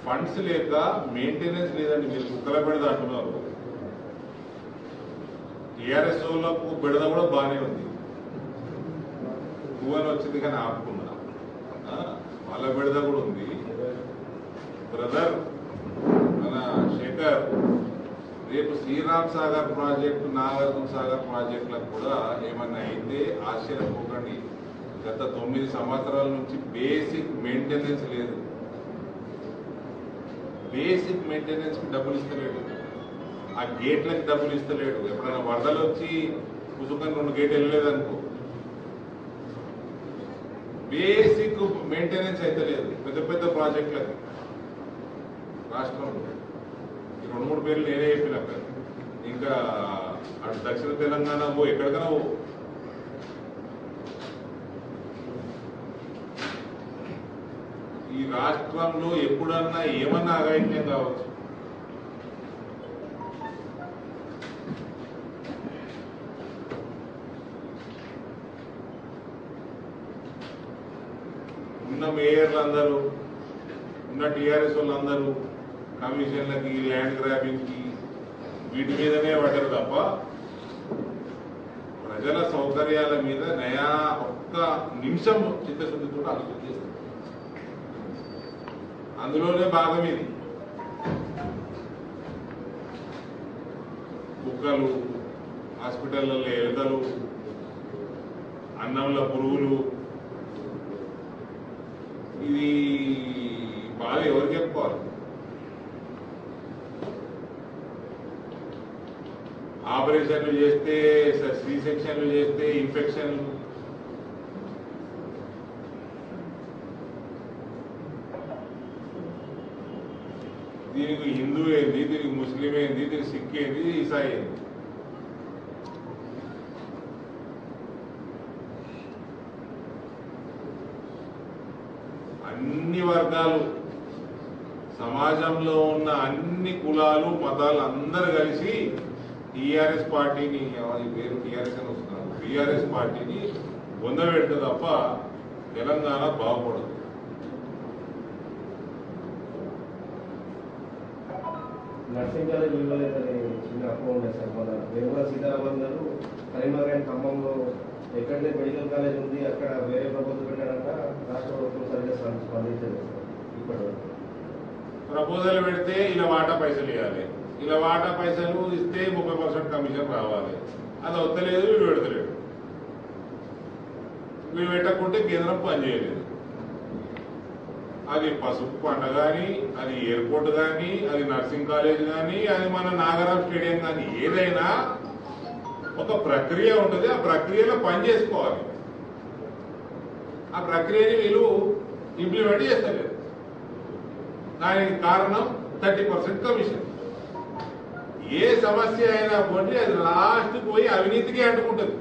Funds లేక maintenance లేదండి మీరు కుక్కల బెడద అంటున్నారు టీఆర్ఎస్ వాళ్ళకు బెడద కూడా బాగానే ఉంది భువన్ వచ్చింది కానీ ఆపుకున్నా ఆ, వాళ్ళ బెడద కూడా ఉంది బ్రదర్ మన శేఖర్ రేపు శ్రీరామ్ సాగర్ ప్రాజెక్టు నాగార్జున సాగర్ ప్రాజెక్టులకు కూడా ఏమన్నా అయితే ఆశ్చర్యపోకండి గత తొమ్మిది సంవత్సరాల నుంచి బేసిక్ మెయింటెనెన్స్ లేదు బేసిక్ మెయింటెనెన్స్ కి డబ్బులు ఇస్తలేడు ఆ గేట్లకి డబ్బులు ఇస్తలేడు ఎప్పుడైనా వరదలు వచ్చి పుసుకొని రెండు గేట్ వెళ్ళలేదు అనుకో బేసిక్ మెయింటెనెన్స్ అయితే లేదు పెద్ద పెద్ద ప్రాజెక్టులకి రాష్ట్రంలో ఈ రెండు మూడు పేర్లు నేనే చెప్పిన అక్కడ ఇంకా అటు దక్షిణ తెలంగాణ పో ఎక్కడికైనా పో ఈ రాష్ట్రంలో ఎప్పుడన్నా ఏమన్నా అఘాయిత్యం కావచ్చు ఉన్న మేయర్లు అందరూ ఉన్న టీఆర్ఎస్ వాళ్ళందరూ కమిషన్లకి ల్యాండ్ గ్రాబింగ్కి వీటి మీదనే పడ్డారు తప్ప ప్రజల సౌకర్యాల మీద నయా ఒక్క నిమిషం చిత్తశుద్ధితో ఆలోచన చేస్తారు అందులోనే భాగం ఇది కుక్కలు హాస్పిటల్లో ఎలుకలు అన్నంలో పురుగులు ఇది బాధ ఎవరికి చెప్పుకోవాలి ఆపరేషన్లు చేస్తే సి సెక్షన్లు చేస్తే ఇన్ఫెక్షన్లు దీనికి హిందూ ఏంది దీనికి ముస్లిం ఏంది దీనికి సిక్ ఏంది ఈసాయి ఏంది అన్ని వర్గాలు సమాజంలో ఉన్న అన్ని కులాలు మతాలు అందరు కలిసి టీఆర్ఎస్ పార్టీని ఈ పేరు టీఆర్ఎస్ అని వస్తున్నారు టీఆర్ఎస్ పార్టీని పొందబెడితే తప్ప తెలంగాణ బాగుపడదు నర్సింగ్ కాలేజ్ ఇవ్వలేదని చిన్న అప్పు ఉండే సార్ మన నిర్మలా సీతారామన్ గారు కరీంనగర్ అండ్ ఖమ్మంలో ఎక్కడైతే మెడికల్ కాలేజ్ ఉంది అక్కడ వేరే ప్రభుత్వం పెట్టాడంట రాష్ట్ర ప్రభుత్వం సరిగ్గా స్పంద- స్పందించలేదు సార్ ఇప్పటివరకు ప్రపోజల్ పెడితే ఇలా వాటా పైసలు ఇవ్వాలి ఇలా వాటా పైసలు ఇస్తే ముప్పై పర్సెంట్ కమిషన్ రావాలి అది వస్తలేదు వీడు పెడతలేడు వీడు పెట్టకుంటే కేంద్రం పనిచేయలేదు అది పసుపు పంట కానీ అది ఎయిర్పోర్ట్ కానీ అది నర్సింగ్ కాలేజ్ కానీ అది మన నాగరాం స్టేడియం కానీ ఏదైనా ఒక ప్రక్రియ ఉంటుంది ఆ ప్రక్రియలో పని చేసుకోవాలి ఆ ప్రక్రియని వీళ్ళు ఇంప్లిమెంట్ చేస్తలేరు దానికి కారణం థర్టీ పర్సెంట్ కమిషన్ ఏ సమస్య అయినా పోటీ అది లాస్ట్ పోయి అవినీతికి అంటుకుంటుంది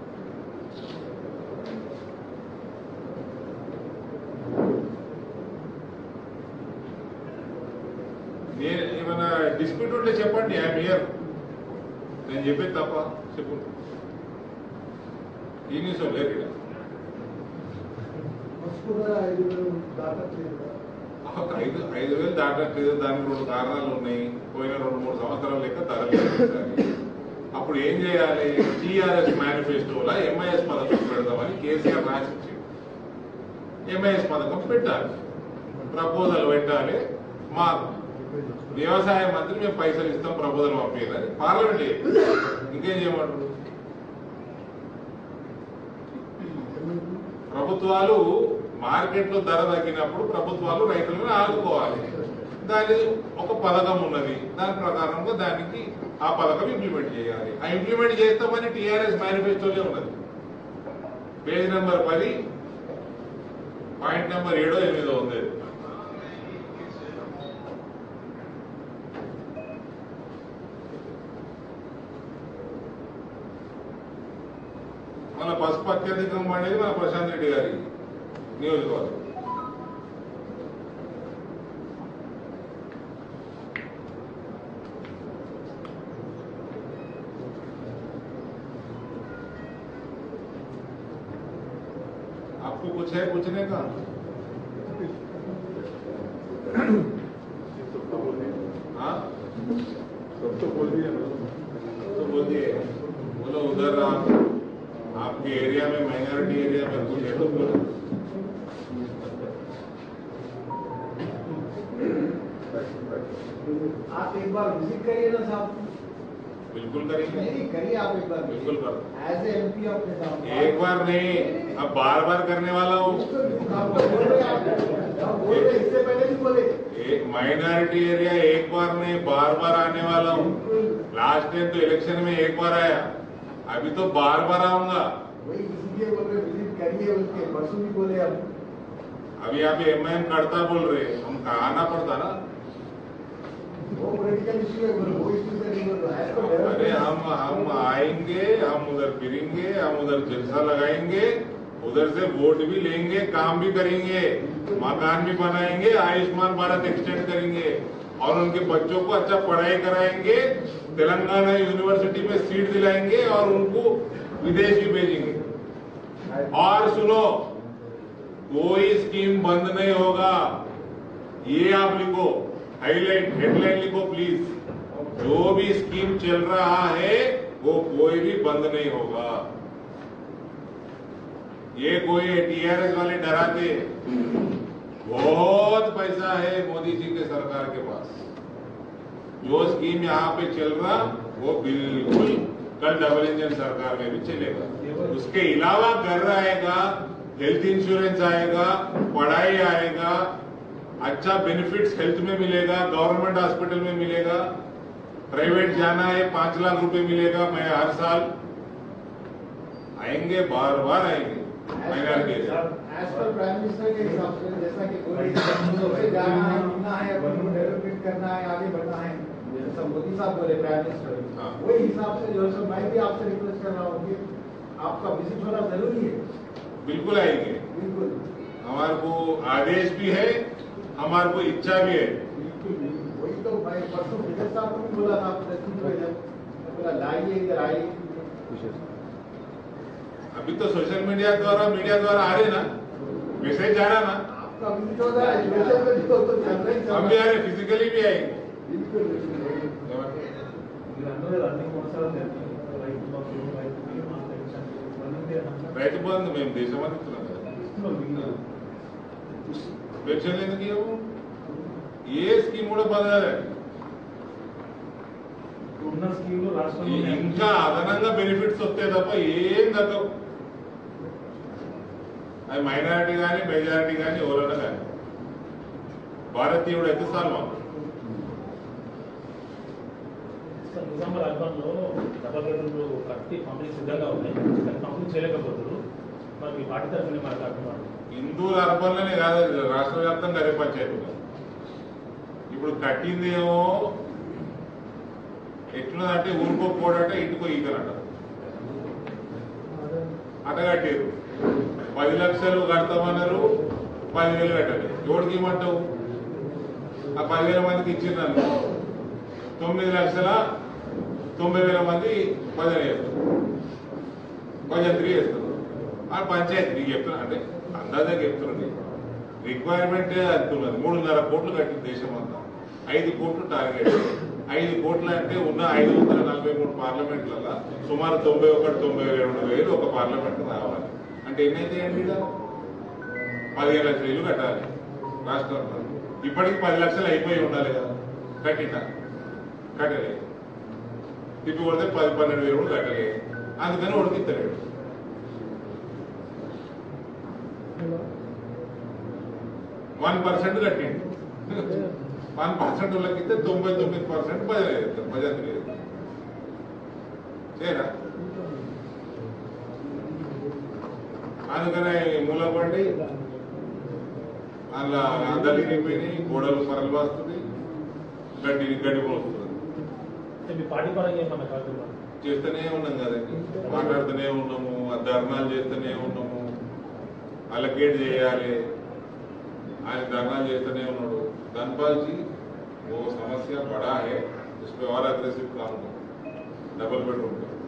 నేను ఏమైనా డిస్ప్యూట్ ఉంటే చెప్పండి ఐఎమ్ హియర్ నేను చెప్పేది తప్ప చెప్పు ఈ న్యూస్ లేరు ఇక్కడ. మర్చిపోతే ఐదు వేలు దాటట్లేదు ఒక ఐదు ఐదు వేలు దాటట్లేదు దానికి రెండు కారణాలు ఉన్నాయి పోయిన రెండు మూడు సంవత్సరాల లెక్క ధరలేదు ఈసారి. అప్పుడు ఏం చేయాలి టీఆర్ఎస్ మేనిఫెస్టోలో ఎంఐఎస్ పథకం పెడదామని కేసీఆర్ రాసిచ్చింది ఎంఐఎస్ పథకం పెట్టాలి ప్రపోజల్ పెట్టాలి మా వ్యవసాయ మంత్రి మేము పైసలు ఇస్తాం ప్రపోజల్ పంపించాలని పార్లమెంట్ చెప్పింది. ఇంకేం చేయమంటారు ప్రభుత్వాలు మార్కెట్ లో ధర తగ్గినప్పుడు ప్రభుత్వాలు రైతులను ఆదుకోవాలి దాని ఒక పథకం ఉన్నది దాని ప్రకారంగా దానికి ఆ పథకం ఇంప్లిమెంట్ చేయాలి ఆ ఇంప్లిమెంట్ చేస్తామని టిఆర్ఎస్ మేనిఫెస్టోలే ఉన్నది పేజ్ నెంబర్ పది పాయింట్ నెంబర్ ఏడో ఎనిమిదో ఉంది మన పసుపు అత్యధికం అనేది మన ప్రశాంత్ రెడ్డి గారి నియోజకవర్గం आपको कुछ है कुछ नहीं कहा आप एक बार विजिट करिए ना साहब बिल्कुल करेंगे नहीं करिए आप एक बार बिल्कुल कर एज ए एमपी अपने साहब एक बार नहीं अब बार बार करने वाला हूँ आप बोल रहे हैं आप आप बोल रहे हैं, इससे पहले भी बोले एक माइनॉरिटी एरिया एक बार नहीं बार बार आने वाला हूँ बिल्कुल लास्ट टाइम तो इलेक्शन में एक बार आया अभी तो बार बार आऊंगा वही इसीलिए बोल रहे विजिट करिए उसके परसों भी बोले हम अभी आप एम एम करता बोल रहे हम आना पड़ता ना वो पॉलिटिकल इशू है बोलो वो इशू से नहीं बोल रहा है तो अरे हम हम आएंगे हम उधर फिरेंगे हम उधर जलसा लगाएंगे उधर से वोट भी लेंगे काम भी करेंगे मकान भी बनाएंगे आयुष्मान भारत एक्सटेंड करेंगे और उनके बच्चों को अच्छा पढ़ाई कराएंगे तेलंगाना यूनिवर्सिटी में सीट दिलाएंगे और उनको विदेश भी भेजेंगे और सुनो कोई स्कीम बंद नहीं होगा ये आप लिखो हाईलाइट हेडलाइन लिखो प्लीज जो भी स्कीम चल रहा है वो कोई भी बंद नहीं होगा ये कोई टीआरएस वाले डराते बहुत पैसा है मोदी जी के सरकार के पास जो स्कीम यहाँ पे चल रहा वो बिल्कुल कल डबल इंजन सरकार में भी चलेगा उसके अलावा घर आएगा हेल्थ इंश्योरेंस आएगा पढ़ाई आएगा अच्छा बेनिफिट्स हेल्थ में मिलेगा गवर्नमेंट हॉस्पिटल में मिलेगा प्राइवेट जाना है पांच लाख रुपए मिलेगा मैं हर साल आएंगे बार बार आएंगे माइनॉरिटी एरिया एज पर प्राइम मिनिस्टर के हिसाब से जैसा कि बोले सबसे जाना है मिलना है अपन को डेवलपमेंट करना है आगे बढ़ना है जैसा मोदी साहब बोले प्राइम मिनिस्टर हाँ। वही हिसाब से जो है सो मैं भी आपसे रिक्वेस्ट कर रहा हूँ कि आपका विजिट होना जरूरी है बिल्कुल आएंगे बिल्कुल हमारे को आदेश भी है हमारे को इच्छा भी है बिल्कुल बिल्कुल। वही तो मैं परसों विजय साहब को भी बोला था प्रेसिडेंट में जब मैं बोला लाइए इधर आइए अभी तो सोशल मीडिया द्वारा मीडिया द्वारा आ रहे ना मैसेज जा रहा ना आपका विजिट हो रहा है सोशल मीडिया तो चल रहा ही चल हम भी आ रहा है रहे फिजिकली भी आएंगे बिल्कुल बिल्कुल మీరందరూ అన్ని కొనసాగాలి రైతు బంధు రైతు బీమా పెన్షన్ ఇవన్నీ అన్నారు. రైతు బంధు మేము దేశమంతా ఇస్తున్నాం కదా ఇస్తున్నారు వీళ్ళు. పెన్షన్ ఎందుకు ఇవ్వము ఏ స్కీమ్ కూడా బదలాలి ఉన్న స్కీమ్లు రాష్ట్రంలో ఇంకా అదనంగా బెనిఫిట్స్ వస్తాయి తప్ప ఏం తగ్గవు అది మైనారిటీ కానీ మెజారిటీ కానీ ఎవరైనా కానీ భారతీయుడు అయితే చాలు మాకు సార్, నిజామాబాద్ అర్బన్లో డబల్ బెడ్రూమ్లు కట్టి పంపిణీ సిద్ధంగా ఉన్నాయి కానీ పంపిణీ చేయలేకపోతున్నారు మరి మీ పార్టీ తరఫున మనకు అర్థం హిందూల అర్బన్లోనే కాదు ఇది రాష్ట్ర వ్యాప్తంగా అదే పంచాయతీలు ఇప్పుడు కట్టిందేమో ఎట్లుందంటే ఊరుకోపోడట ఇంటికో ఈకనంట అట కట్టారు పది లక్షలు కడతామన్నారు పదివేలు కట్టాలి ఎవరికి ఇవ్వమంటావు ఆ పదివేల మందికి ఇచ్చిందను తొమ్మిది లక్షల తొంభై వేల మంది భజన చేస్తారు భజంత్రి చేస్తారు ఆ పంచాయతీ నీకు చెప్తున్నా అంటే అందాజా చెప్తున్నాను నీకు రిక్వైర్మెంట్ అంటున్నది మూడున్నర కోట్లు కట్టింది దేశం అంతా ఐదు కోట్లు టార్గెట్ ఐదు కోట్లు అంటే ఉన్న ఐదు వందల నలభై మూడు పార్లమెంట్లలో సుమారు తొంభై ఒకటి తొంభై రెండు వేలు ఒక పార్లమెంట్ రావాలి అంటే ఎన్నైతే అండి పదిహేను లక్షల ఇల్లు కట్టాలి రాష్ట్రంలో ఇప్పటికి పది లక్షలు అయిపోయి ఉండాలి కదా కట్టిన కట్టలే తిప్పి కొడితే పది పన్నెండు వేలు కూడా కట్టలే అందుకని ఉడికిత్తలేడు వన్ పర్సెంట్ కట్టిండు వన్ పర్సెంట్ వాళ్ళకి ఇస్తే తొంభై తొమ్మిది పర్సెంట్ భజన చేస్తారు భజంత్రి చేస్తారు చేయరా అందుకనే మూలపడి అందులో అద్దలు ఇరిగిపోయినాయి గోడలు పరలు వస్తుంది గడ్డి గడ్డి పోస్తుంది అంటే మీ పార్టీ పరంగా ఏమన్నా కాదు చేస్తూనే ఉన్నాం కదండి మాట్లాడుతూనే ఉన్నాము ఆ ధర్నాలు చేస్తూనే ఉన్నాము అలకేట్ చేయాలి ఆయన ధర్నాలు చేస్తూనే ఉన్నాడు धनपाल जी वो समस्या बड़ा है उस पर और अग्रेसिव काम करो डबल बेडरूम का